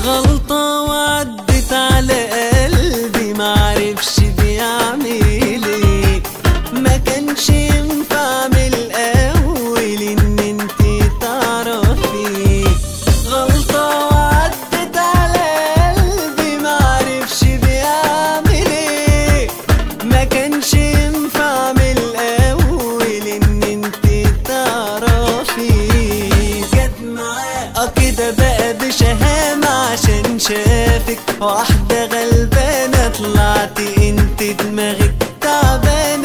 غلطة وعدت على قلبي معرفش بيعمل ايه ما كانش ينفع من الاول ان انت تعرفي غلطة وعدت على قلبي معرفش بيعمل ايه ما كانش ينفع من الاول ان انت تعرفي جت معاه اه كده بقى بشهامة عشان شافك واحدة غلبانة طلعت انت دماغك تعبانة